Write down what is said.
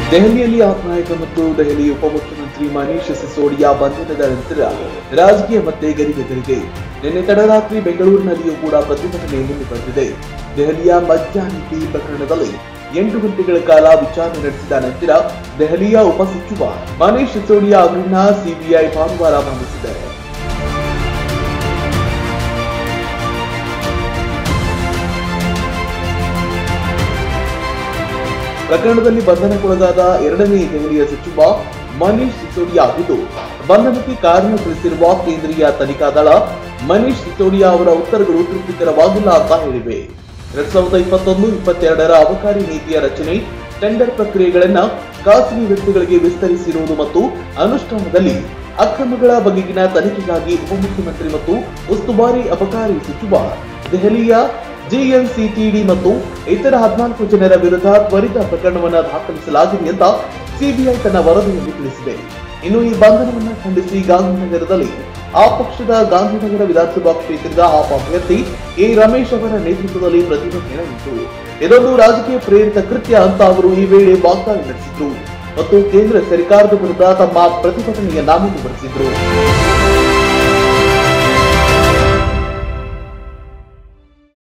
ದೆಹಲಿಯಲ್ಲಿ ಆತ್ನಾಯಕ ಮತ್ತು ದೆಹಲಿ ಉಪಮುಖ್ಯಮಂತ್ರಿ ಮನೀಶ್ ಸಿಸೋಡಿಯಾ ಬಂಧನದ ನಂತರ ರಾಜಕೀಯ ಮತ್ತೆ ಗರಿಗೆದರಿದೆ ನಿನ್ನೆ ತಡರಾತ್ರಿ ಬೆಂಗಳೂರಿನಲ್ಲಿಯೂ ಕೂಡ ಪ್ರತಿಭಟನೆ ಮುಂದೆ ಬಂದಿದೆ ದೆಹಲಿಯ ಮದ್ಯ ನೀತಿ ಪ್ರಕರಣದಲ್ಲಿ ಎಂಟು ಗಂಟೆಗಳ ಕಾಲ ವಿಚಾರಣೆ ನಡೆಸಿದ ನಂತರ ದೆಹಲಿಯ ಉಪ ಸಚಿವ ಮನೀಶ್ ಸಿಸೋಡಿಯಾ ಅವರನ್ನ ಸಿಬಿಐ ಭಾನುವಾರ ಬಂಧಿಸಿದೆ ಪ್ರಕರಣದಲ್ಲಿ ಬಂಧನಕ್ಕೊಳಗಾದ ಎರಡನೇ ದೆಹಲಿಯ ಸಚಿವ ಮನೀಶ್ ಸಿಸೋಡಿಯಾ ಆಗಿದ್ದು ಬಂಧನಕ್ಕೆ ಕಾರಣ ತಿಳಿಸಿರುವ ಕೇಂದ್ರೀಯ ತನಿಖಾ ದಳ ಮನೀಶ್ ಸಿಸೋಡಿಯಾ ಅವರ ಉತ್ತರಗಳು ತೃಪ್ತಿಕರವಾಗಿಲ್ಲ ಅಂತ ಹೇಳಿವೆ ಎರಡ್ ಸಾವಿರದ ಇಪ್ಪತ್ತೊಂದು ಇಪ್ಪತ್ತೆರಡರ ಅಬಕಾರಿ ನೀತಿಯ ರಚನೆ ಟೆಂಡರ್ ಪ್ರಕ್ರಿಯೆಗಳನ್ನ ಖಾಸಗಿ ವ್ಯಕ್ತಿಗಳಿಗೆ ವಿಸ್ತರಿಸಿರುವುದು ಮತ್ತು ಅನುಷ್ಠಾನದಲ್ಲಿ ಅಕ್ರಮಗಳ ಬಗೆಗಿನ ತನಿಖೆಗಾಗಿ ಉಪಮುಖ್ಯಮಂತ್ರಿ ಮತ್ತು ಉಸ್ತುವಾರಿ ಅಬಕಾರಿ ಸಚಿವ ದೆಹಲಿಯ ಜಿಎನ್ಸಿಟಿಡಿ ಮತ್ತು ಇತರ ಹದಿನಾಲ್ಕು ಜನರ ವಿರುದ್ಧ ತ್ವರಿತ ಪ್ರಕರಣವನ್ನು ದಾಖಲಿಸಲಾಗಿದೆ ಅಂತ ಸಿಬಿಐ ತನ್ನ ವರದಿಯಲ್ಲಿ ತಿಳಿಸಿದೆ ಇನ್ನು ಈ ಬಂಧನವನ್ನು ಖಂಡಿಸಿ ಗಾಂಧಿನಗರದಲ್ಲಿ ಆ ಪಕ್ಷದ ಗಾಂಧಿನಗರ ವಿಧಾನಸಭಾ ಕ್ಷೇತ್ರದ ಆಪ್ ಅಭ್ಯರ್ಥಿ ಎ ರಮೇಶ್ ಅವರ ನೇತೃತ್ವದಲ್ಲಿ ಪ್ರತಿಭಟನೆ ನಡೆಯಿತು ಇದೊಂದು ರಾಜಕೀಯ ಪ್ರೇರಿತ ಕೃತ್ಯ ಅಂತ ಅವರು ಈ ವೇಳೆ ವಾಗ್ದಾಳಿ ನಡೆಸಿದ್ರು ಮತ್ತು ಕೇಂದ್ರ ಸರ್ಕಾರದ ವಿರುದ್ಧ ತಮ್ಮ ಪ್ರತಿಭಟನೆಯನ್ನ ಮುಂದುವರೆಸಿದ್ರು